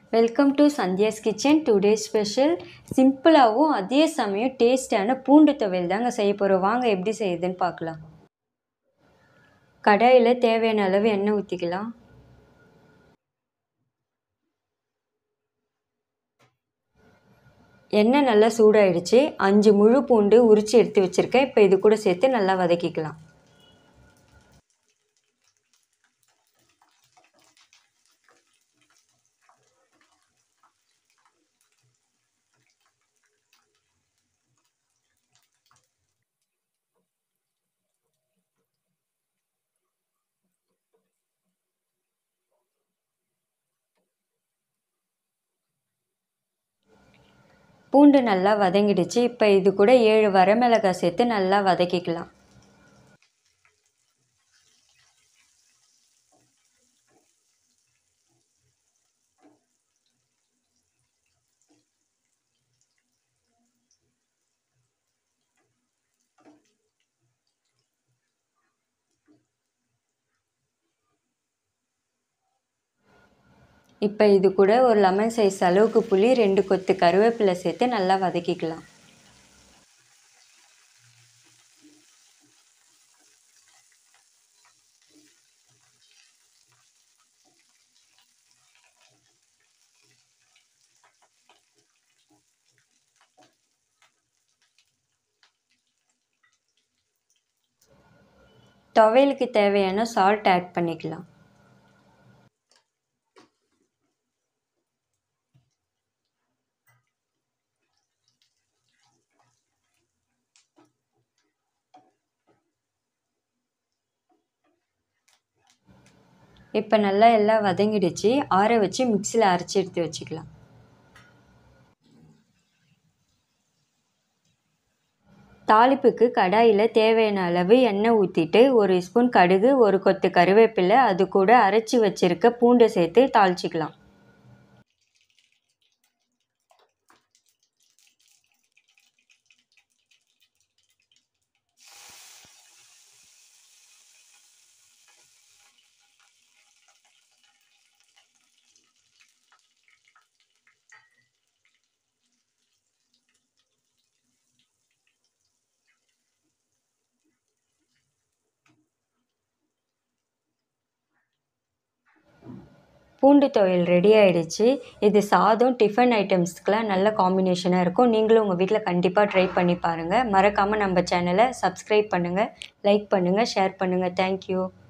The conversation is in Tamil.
welcome to Sandhya's kitchen today special சிம்பிளாகவும் அதே சமயம் டேஸ்டான பூண்டு துவையல் தாங்க செய்ய போகிறோம் வாங்க எப்படி செய்யுதுன்னு பார்க்கலாம் கடாயில் தேவையான அளவு எண்ணெய் ஊற்றிக்கலாம் எண்ணெய் நல்லா சூடாயிடுச்சு அஞ்சு முழு பூண்டு உரித்து எடுத்து வச்சுருக்கேன் இப்போ இது கூட சேர்த்து நல்லா வதக்கிக்கலாம் பூண்டு நல்லா வதங்கிடுச்சு இப்போ இது கூட ஏழு வரமிளகாய் சேர்த்து நல்லா வதக்கிக்கலாம் இப்போ இது கூட ஒரு லெமன் சைஸ் அளவுக்கு புளி ரெண்டு கொத்து கருவேப்பிலை சேர்த்து நல்லா வதக்கிக்கலாம் துவையலுக்கு தேவையான சால்ட் ஆட் பண்ணிக்கலாம் இப்போ நல்லா எல்லாம் வதங்கிடுச்சு ஆற வச்சு மிக்சியில் அரைச்சி எடுத்து வச்சுக்கலாம் தாளிப்புக்கு கடாயில் தேவையான அளவு எண்ணெய் ஊற்றிட்டு ஒரு ஸ்பூன் கடுகு ஒரு கொத்து கருவேப்பிலை அது கூட அரைச்சி வச்சுருக்க பூண்டை சேர்த்து தாளிச்சிக்கலாம் பூண்டு துவையல் ரெடி ஆகிடுச்சு இது சாதம் டிஃபன் ஐட்டம்ஸ்க்கெலாம் நல்ல காம்பினேஷனாக இருக்கும் நீங்களும் உங்கள் வீட்டில் கண்டிப்பாக ட்ரை பண்ணி பாருங்கள் மறக்காமல் நம்ம சேனலை சப்ஸ்கிரைப் பண்ணுங்கள் லைக் பண்ணுங்கள் ஷேர் பண்ணுங்கள் தேங்க்யூ